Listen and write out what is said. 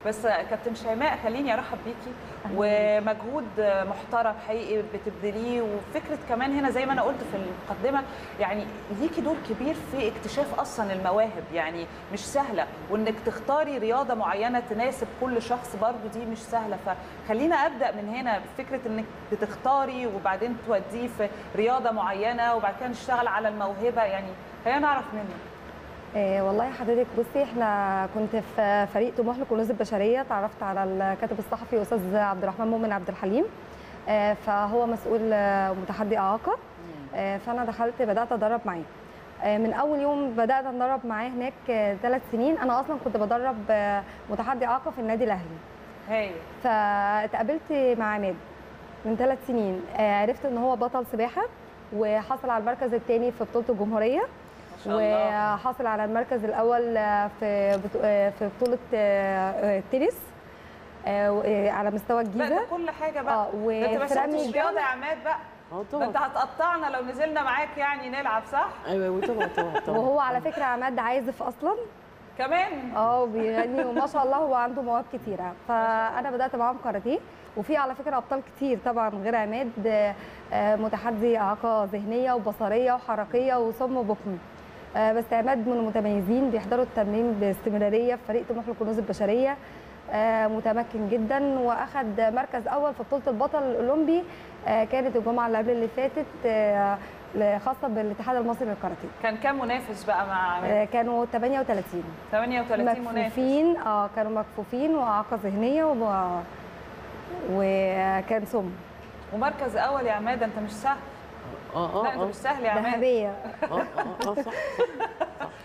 بس كابتن شيماء خليني ارحب بيكي ومجهود محترم حقيقي بتبذليه وفكره كمان هنا زي ما انا قلت في المقدمه يعني ليكي دور كبير في اكتشاف اصلا المواهب يعني مش سهله وانك تختاري رياضه معينه تناسب كل شخص برضو دي مش سهله فخلينا ابدا من هنا بفكره انك بتختاري وبعدين توديه في رياضه معينه وبعد كده نشتغل على الموهبه يعني خلينا نعرف منك إيه والله حضرتك بصي احنا كنت في فريق طموح للكنوز البشريه تعرفت على الكاتب الصحفي استاذ عبد الرحمن مؤمن عبد الحليم آه، فهو مسؤول آه، متحدي اعاقه آه، فانا دخلت بدات اتدرب معاه آه، من اول يوم بدات اتدرب معاه هناك ثلاث سنين انا اصلا كنت بدرب آه، متحدي اعاقه في النادي الاهلي هايل فاتقابلت مع عماد من ثلاث سنين آه، عرفت ان هو بطل سباحه وحصل على المركز الثاني في بطوله الجمهوريه ما شاء الله وحصل على المركز الاول في بطو- في بطوله التنس على مستوى لا الجيزه ده كل حاجه بقى اه ده انت ما وفي رمي سبتش رياضه يا الجمل عماد بقى اه ده انت طبعا هتقطعنا لو نزلنا معاك يعني نلعب صح ايوه ايوه طبعا طبعا طبعا وهو على فكره عماد عازف اصلا كمان اه بيغني وما شاء الله هو عنده مواهب كتيره فانا بدات معاهم كاراتيه وفي على فكره ابطال كتير طبعا غير عماد آه، آه، متحدي اعاقه ذهنيه وبصريه وحركيه وصم وبكم آه، بس عماد من المتميزين بيحضروا التمرين باستمراريه في فريق طموح الكنوز البشريه آه، متمكن جدا واخد مركز اول في بطوله البطل الاولمبي آه، كانت الجمعه اللي قبل اللي فاتت آه، خاصه بالاتحاد المصري للكاراتيه كان كام منافس بقى مع عماد آه، كانوا 38 38 منافس مكفوفين اه كانوا مكفوفين واعاقه ذهنيه و... وكان سم ومركز اول يا عماد انت مش سهل اه اه لا انت اه مش سهل يا عماد ذهبيه اه اه اه صح صح